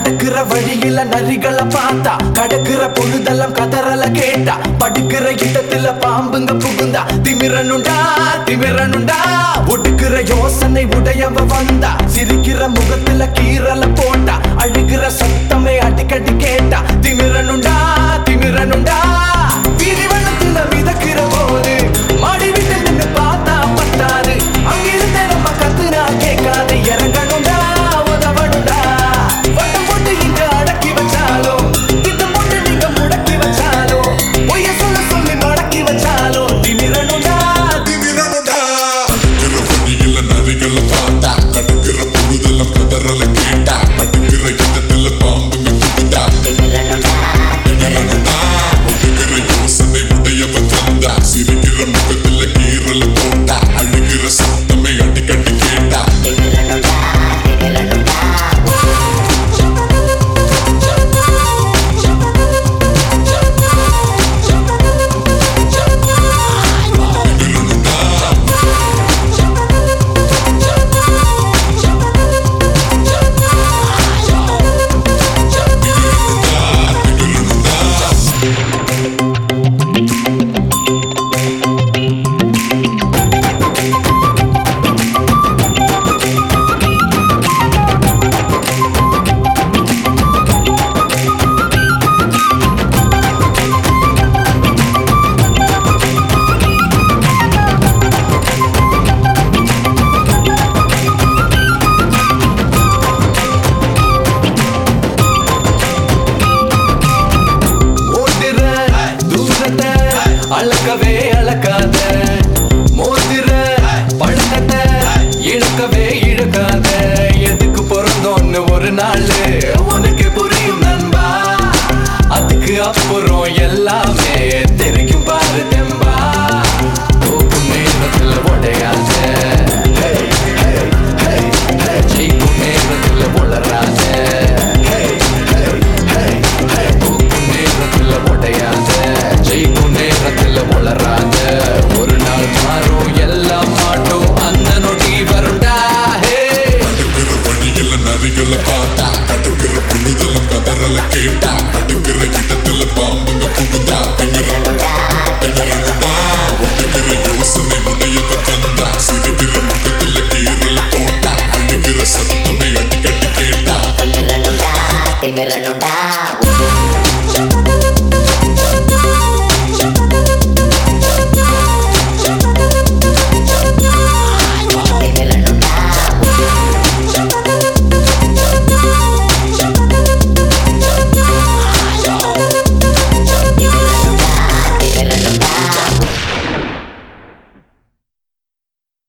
நடக்கிற வழியில நரிகளை பார்த்தா கடக்கிற பொழுதெல்லாம் கதறல கேட்டா படுக்கிற இடத்துல பாம்புங்க புகுந்தா திமிரனுண்டா திமிரனுண்டா ஒடுக்கிற யோசனை உடையவ வந்தா சிரிக்கிற முகத்துல கீரல போட்டா அழுகிற சத்தமே அடிக்கடி கேட்டா திமிரனுண்டா திமிரனுண்டா வீதி வெள்ளத்துல மிதக்கிற போது மாடி வீட்டில் நின்னு பார்த்தா பத்தாது அங்கிருந்தே நம்ம கத்துனா கேட்காது இறங்கணுண்டா உதவணுண்டா வட்டம் போட்டு இங்க அடக்கி வச்சாலும் திட்டம் போட்டு நீங்க முடக்கி வச்சாலும் பொய்ய சொல்ல சொல்லி மடக்கி வச்சாலும் திமிரணுண்டா திமிரனுடா. நடக்கிற வழியில நரிகளை பார்த்தா, கடக்கிற பொழுதெல்லாம் கதறல